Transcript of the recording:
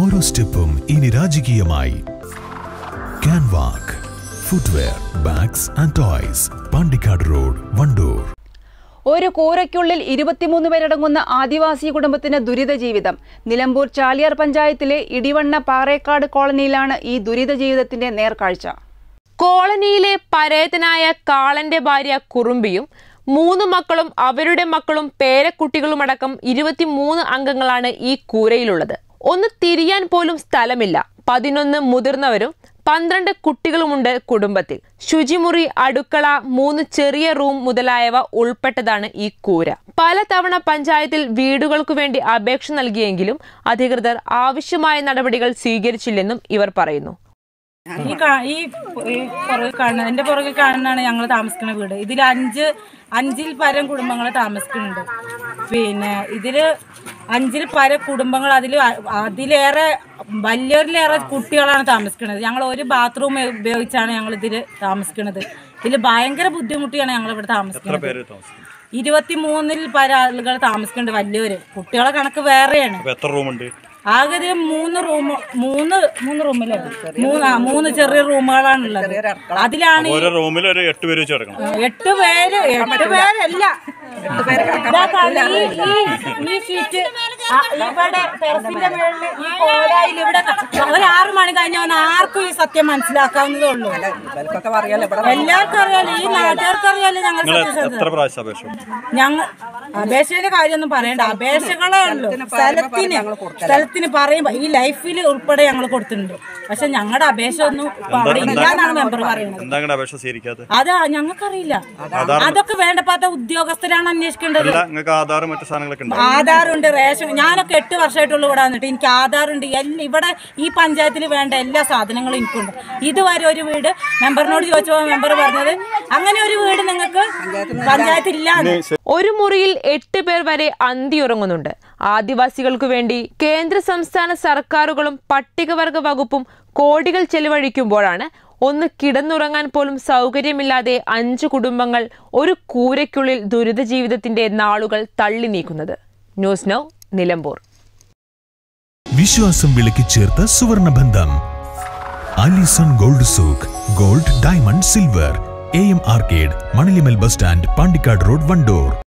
ഓരോ സ്റ്റെപ്പും ഇനി രാജകീയമായി Canwalk footwear bags and toys Pandikkad road Wandoor ഒരു കൂരയ്ക്കുള്ളിൽ ഇരുപത്തിമൂന്ന് പേരടങ്ങുന്ന ആദിവാസി കുടുംബത്തിന് ദുരിത ജീവിതം നിലമ്പൂർ ചാലിയാർ പഞ്ചായത്തിലെ ഇടിവണ്ണ പാറേക്കാട് കോളനിയിലാണ് ഈ ദുരിത ജീവിതത്തിന്റെ നേർക്കാഴ്ച കോളനിയിലെ പരേതനായ കാളന്റെ ഭാര്യ കുറുമ്പിയും മൂന്ന് മക്കളും അവരുടെ മക്കളും പേരക്കുട്ടികളുമടക്കം ഇരുപത്തിമൂന്ന് അംഗങ്ങളാണ് ഈ കൂരയിലുള്ളത് ഒന്ന് തിരിയാൻ പോലും സ്ഥലമില്ല പതിനൊന്ന് മുതിർന്നവരും പന്ത്രണ്ട് കുട്ടികളുമുണ്ട് കുടുംബത്തിൽ ശുചിമുറി അടുക്കള മൂന്ന് ചെറിയ റൂം മുതലായവ ഉൾപ്പെട്ടതാണ് ഈ കൂര പലതവണ പഞ്ചായത്തിൽ വീടുകൾക്കു വേണ്ടി അപേക്ഷ നൽകിയെങ്കിലും അധികൃതർ ആവശ്യമായ നടപടികൾ സ്വീകരിച്ചില്ലെന്നും ഇവർ പറയുന്നു ഈ കാ- ഈ ഈ പുറകിൽ കാണുന്ന എന്റെ പുറകിൽ കാണുന്നതാണ് ഞങ്ങൾ താമസിക്കുന്ന വീട് ഇതിൽ അഞ്ച് അഞ്ചിൽ പരം കുടുംബങ്ങൾ താമസിക്കുന്നുണ്ട് പിന്നെ ഇതില് അഞ്ചിൽ പര കുടുംബങ്ങൾ അതിൽ അതിലേറെ വലിയവരിലേറെ കുട്ടികളാണ് താമസിക്കുന്നത് ഞങ്ങൾ ഒരു ബാത്റൂം ഉപയോഗിച്ചാണ് ഞങ്ങൾ ഇതിൽ താമസിക്കുന്നത് ഇതിൽ ഭയങ്കര ബുദ്ധിമുട്ടിയാണ് ഞങ്ങൾ ഇവിടെ താമസിക്കുന്നത് ഇരുപത്തിമൂന്നിൽ പര ആളുകൾ താമസിക്കുന്നുണ്ട് വലിയവര് കുട്ടികളെ കണക്ക് വേറെയാണ് അപ്പൊ എത്ര റൂമുണ്ട് ആകെ ഒരു മൂന്ന് റൂം മൂന്ന് മൂന്ന് റൂമിലെ മൂന്ന് ആ, മൂന്ന് ചെറിയ റൂമുകളാണ് ഉള്ളത് അതിലാണ് ഈ ഓരോ റൂമിൽ ഒരു എട്ട് പേര് വെച്ച് കിടക്കണം എട്ട് പേര് എട്ട് പേരല്ല ഇതാ കാണുന്ന ഈ ഈ ഈ ഷീറ്റ് ആ, ഇവിടെ ടെറസിന്റെ മേളില് ഈ കോലായിൽ ഇവിടെ ക- ഒരു ആറ് മണി കഴിഞ്ഞ ആർക്കും ഈ സത്യം മനസ്സിലാക്കാവുന്നതേ ഉള്ളൂ എല്ലാവർക്കും അറിയാലോ ഈ നാട്ടുകാർക്ക് അറിയാലോ ഞങ്ങൾ നിങ്ങൾ സത്യസന്ധത എത്ര പ്രാവശ്യം അപേക്ഷ ഞങ്ങൾ അപേക്ഷയുടെ കാര്യമൊന്നും പറയണ്ട അപേക്ഷകളേ ഉള്ളൂ സ്ഥലത്തിന് സ്ഥലത്തിന് പറയുമ്പോ ഈ ലൈഫിൽ ഉൾപ്പെടെ ഞങ്ങൾ കൊടുത്തിട്ടുണ്ട് പക്ഷെ ഞങ്ങളുടെ അപേക്ഷ ഒന്നും ഇപ്പൊ അവിടെ ഇല്ല എന്നാണ് മെമ്പർ പറയുന്നത് എന്താ അങ്ങനെ അപേക്ഷ സ്വീകരിക്കാതെ അത് ഞങ്ങൾക്കറിയില്ല അതൊക്കെ വേണ്ടപ്പാത്ത ഉദ്യോഗസ്ഥരാണ് അന്വേഷിക്കേണ്ടത് അല്ല നിങ്ങൾക്ക് ആധാർ മറ്റു സാധനങ്ങളൊക്കെ ഉണ്ട് ആധാറുണ്ട് റേഷൻ ഞാനൊക്കെ എട്ട് വർഷമായിട്ടുള്ള ഇവിടെ വന്നിട്ട് എനിക്ക് ആധാറുണ്ട് എല്ലാം ഇവിടെ ഈ പഞ്ചായത്തിൽ വേണ്ട എല്ലാ സാധനങ്ങളും എനിക്കുണ്ട് ഇതുവരെ ഒരു വീട് മെമ്പറിനോട് ചോദിച്ചപ്പോൾ മെമ്പർ പറഞ്ഞത് അങ്ങനെ ഒരു വീട് നിങ്ങൾക്ക് പഞ്ചായത്തില്ല ഒരു മുറിയിൽ എട്ട് പേർ വരെ അന്തിയുറങ്ങുന്നുണ്ട് ആദിവാസികൾക്കു വേണ്ടി കേന്ദ്ര സംസ്ഥാന സർക്കാരുകളും പട്ടികവർഗ വകുപ്പും കോടികൾ ചെലവഴിക്കുമ്പോഴാണ് ഒന്ന് കിടന്നുറങ്ങാൻ പോലും സൗകര്യമില്ലാതെ അഞ്ചു കുടുംബങ്ങൾ ഒരു കൂരയ്ക്കുള്ളിൽ ദുരിത ജീവിതത്തിന്റെ നാളുകൾ തള്ളി നീക്കുന്നത് ന്യൂസ് നൗ നിലമ്പൂർ വിശ്വാസം വിളക്കി ചേർത്ത സുവർണബന്ധം Alison gold souk gold diamond silver A M arcade Manalimal bus stand Pandikkad road Wandoor